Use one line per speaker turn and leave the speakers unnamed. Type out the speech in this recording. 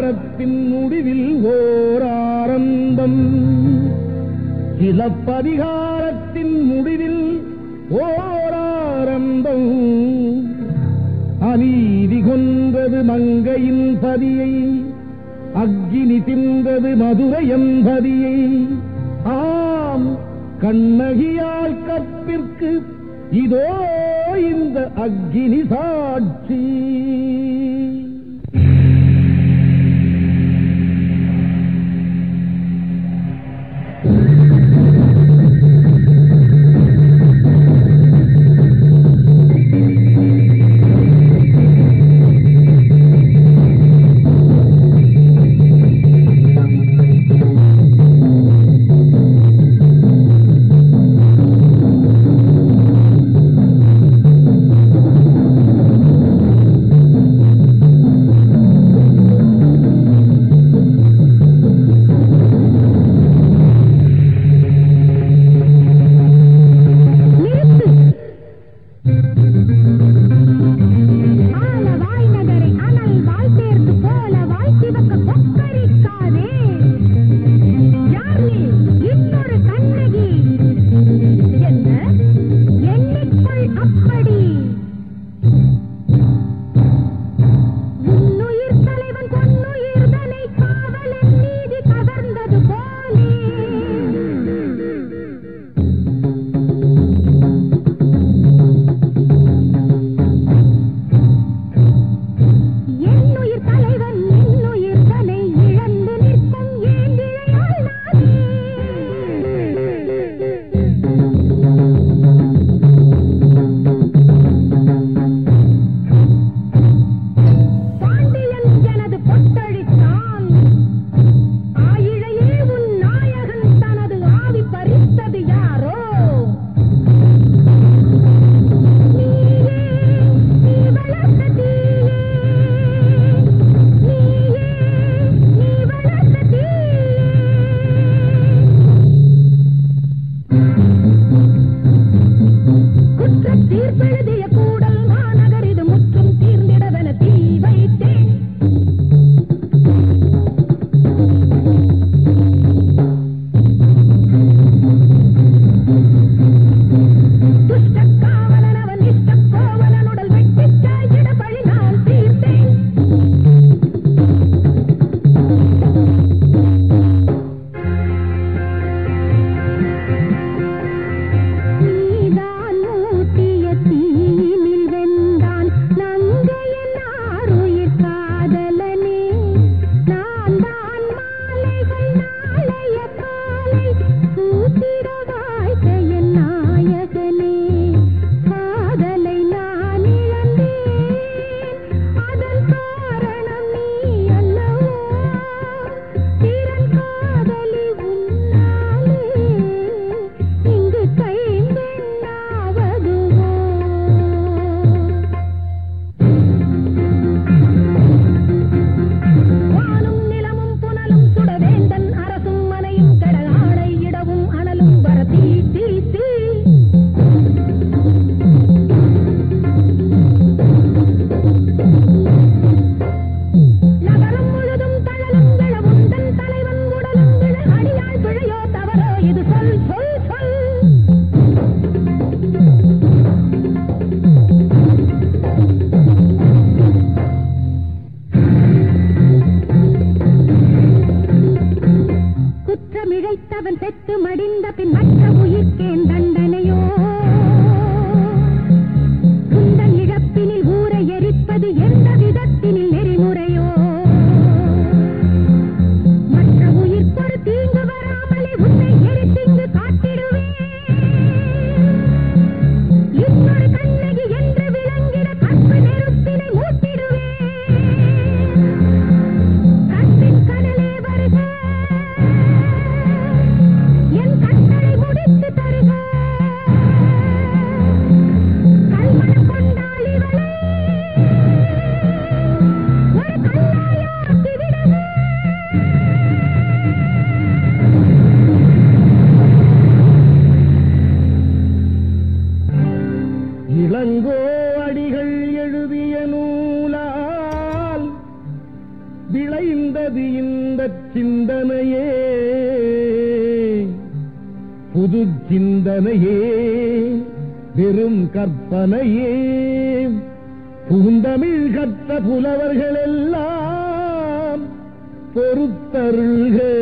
பதிகாரத்தின் முடிவில் ஓர் ஆரம்பம் சிலப்பதிகாரத்தின் முடிவில் ஓர் ஆரம்பம் அநீதி கொன்றது மங்கையின் பதியை அக்கினி தின்றது மதுரையம்பதியை ஆம் கண்ணகியால் கற்பிற்கு இதோ இந்த அக்கினி சாட்சி
நிறுத்து ஆலவாய் நகரை அனல் வாய் சேர்த்து போல வாய் சிவக்க கொக்கரிக்காதே யார் நீ இன்னொரு கண்ணகி என்ன எண்ணிக்கொள் அப்படி உன்னுயிர் தலைவன் பொன்னுயிர்தனை காவலன் நீதி கவர்ந்தது போலே என்னுயிர் தலைவன் என்னுயிர் தனை இழந்து நிற்கும் ஏந்திழையாள் நானே பாண்டியன் எனது பொட்டழித்தான் ஆயிழையே உன் நாயகன் தனது ஆவி பறித்தது யாரோ நீயே நீ வளர்த்த தீயே நீயே நீ வளர்த்த தீயே குற்றத் தீர்ப்பெழுதிய கூடல் மாநகர் இது முற்றும் தீர்ந்திடவென தீ வைத்தேன் துஷ்டக் காவலன் அவன் இஷ்டக் கோவலனுடல் வெட்டிச் சாய்த்திட பழி நான் தீர்த்தேன் நீதான் மூட்டிய தீயினில் வெந்தான் நங்கையன் ஆருயிர் காதலனே நான் தான் மாலைகள் நாளைய காலை சூத்திர வாழ்க்கையின் நாயகனே காதலை நான் இழந்தேன் அதன் காரணம் நீ அல்லவோ திறன் காதலி உன்னாலே இங்கு கைம்பெண்ணாவதுவோ வானும் நிலமும் புனலும் சுடவேந்தன் அரசும் மனையும் கெட ஆடை இடவும் அனலும் வர தீ தீ தீ நகரம் முழுதும் தழலும் விழவும் தன் தலைவன் உடலும் விழ அடியாள் பிழையோ தவறோ இது சொல் சொல் சொல் குற்றமிழைத்தவன் செத்து மடிந்த பின் மற்ற உயிர்க்கேன் தண்டனையோ குந்தன் இழப்பினில் ஊரை எரிப்பது எந்த விதத்தினில் நெறிமுறையோ மற்ற உயிர்க்கொரு தீங்கு வராமலே உன்னை எரித்திங்கு காட்டிடுவேன் இன்னொரு கண்ணகி என்று விளங்கிட கற்பு நெருப்பினை மூட்டிடுவேன் கற்பின் கனலே வருக என் கட்டளை முடித்து தருக கல்மணம் கொண்டாள் இவளை ஒரு கல்லாயாக்கி விடுக
இளங்கோ அடிகள் எழுதிய நூலால் விளை விளைந்தது இந்த சிந்தனையே புது சிந்தனையே வெறும் கற்பனையே பூந்தமிழ் கற்ற புலவர்கள் எல்லாம் பொறுத்தருள்க